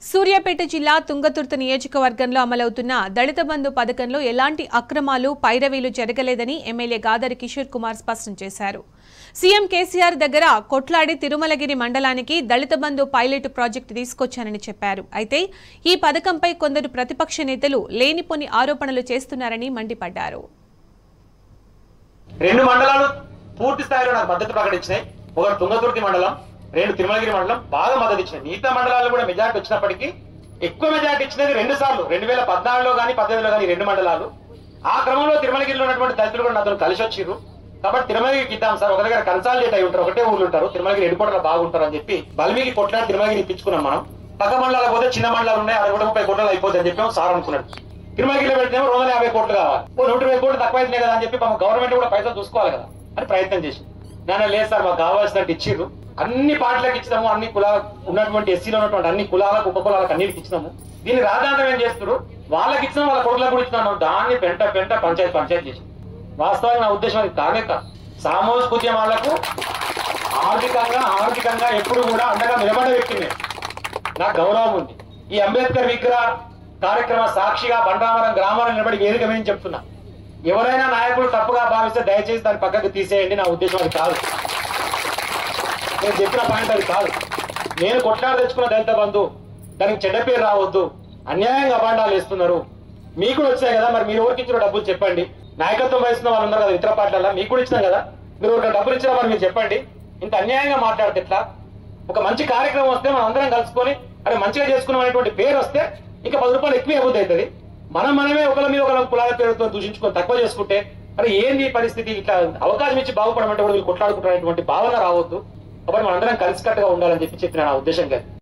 సూర్యాపేట జిల్లా తుంగతుర్తి నియోజకవర్గంలో అమలవుతున్న దళిత బంధు పథకంలో ఎలాంటి అక్రమాలు పైరవీలు జరగలేదని ఎమ్మెల్యే గాదరి కిషోర్ కుమార్ స్పష్టం చేశారు సీఎం కేసీఆర్ దగ్గర కొట్లాడి తిరుమలగిరి మండలానికి దళిత బంధు పైలట్ ప్రాజెక్టు తీసుకొచ్చానని చెప్పారు అయితే ఈ పథకంపై కొందరు ప్రతిపక్ష నేతలు లేనిపోని ఆరోపణలు చేస్తున్నారని మండిపడ్డారు రెండు మండలాలు పూర్తి స్థాయిలో నాకు మద్దతు ప్రకటించినాయి ఒకటి తుంగతుర్తి మండలం రెండు తిరుమలగిరి మండలం బాగా మద్దతు ఇచ్చినాయి మిగతా మండలాలు కూడా మెజార్టీ వచ్చినప్పటికీ ఎక్కువ మెజార్టీ ఇచ్చినది రెండు సార్లు రెండు వేల పద్నాలుగులో కానీ పద్దెనిమిదిలో కానీ రెండు మండలాలు ఆ క్రమంలో తిరుమలగిరిలో ఉన్నటువంటి దళితులు కూడా నాతో కలిసి వచ్చిర్రు కాబట్టి తిరుమలగిరికి ఇద్దాం సార్ ఒక దగ్గర కన్సాలిడేట్ అయి ఉంటారు ఒకటే ఊళ్ళు ఉంటారు తిరుమలగిరి ఎడుకోవడం బాగుంటారు అని చెప్పి బలిమికి కొట్లాడి తిరుమలగిరి ఇప్పించుకున్నాం మనం పక్క మండలాలకు పోతే చిన్న మండలాలు ఉన్నాయి అరవై కూడా ముప్పై కోట్లు అయిపోతుంది అని చెప్పి సార్ అనుకున్నాడు తిరుమలగిరిలో పెడితేమో రెండు వందల యాభై కోట్లు కావాలి ఓ నూట ఇరవై కోట్లు తక్కువ అవుతున్నాయి కదా అని చెప్పి పాపం గవర్నమెంట్ కూడా పైసలు చూసుకోవాలి కదా అని ప్రయత్నం చేసి నాన్న లేదు సార్ మాకు కావాల్సినట్టు ఇచ్చిర్రు అన్ని పార్టీలకు ఇచ్చినాము అన్ని కులాల ఉన్నటువంటి ఎస్సీలో ఉన్నటువంటి అన్ని కులాలకు ఉప కులాలకు అన్నిటికి ఇచ్చినాము దీన్ని రాజాంతం ఏం చేస్తారు వాళ్ళకి ఇచ్చినాం వాళ్ళ కొడుకులకు కూడా ఇచ్చినాము దాన్ని పెంట పెంట పంచాయతీ పంచాయతీ చేసి వాస్తవానికి నా ఉద్దేశం అది కానే కాదు సామూహిక ఉద్యమాలకు ఆర్థికంగా ఆర్థికంగా ఎప్పుడు కూడా అండగా నిలబడే వ్యక్తి నేను నాకు గౌరవం ఉంది ఈ అంబేద్కర్ విగ్రహ కార్యక్రమ సాక్షిగా బండావరం గ్రామాలను నిలబడి వేదిక మీద చెప్తున్నా ఎవరైనా నాయకులు తప్పుగా భావిస్తే దయచేసి దాన్ని పక్కకు తీసేయండి నా ఉద్దేశం అది కాదు నేను చెప్పిన పాయింట్ అది కాదు నేను కొట్లాడ తెచ్చుకున్న దళిత బంధు దానికి చెడ్డ పేరు రావద్దు అన్యాయంగా అబాండాలు వేస్తున్నారు మీకు కూడా వచ్చాయి కదా మరి మీరు ఎవరికి ఇచ్చిన డబ్బులు చెప్పండి నాయకత్వం వహిస్తున్న వాళ్ళు ఉన్నారు కదా ఇతర పార్టీలలో మీకు కూడా ఇచ్చినాం కదా మీరు ఎవరికి డబ్బులు ఇచ్చినా మరి మీరు చెప్పండి ఇంత అన్యాయంగా మాట్లాడితే ఎట్లా ఒక మంచి కార్యక్రమం వస్తే మనం అందరం కలుసుకొని అరే మంచిగా చేసుకున్నాం అనేటువంటి పేరు వస్తే ఇంకా పది రూపాయలు ఎక్కువ ఇవ్వద్దు అవుతుంది మనం మనమే ఒకరి మీద ఒకరి కులాల పేరుతో దూషించుకొని తక్కువ చేసుకుంటే అరే ఏంది ఈ పరిస్థితి ఇట్లా అవకాశం ఇచ్చి బాగుపడమంటే కూడా వీళ్ళు కొట్లాడుకుంటున్నటువంటి భావన రావద్దు కాబట్టి మనందరం కలిసికట్టుగా ఉండాలని చెప్పి చెప్పిన నా ఉద్దేశం కాదు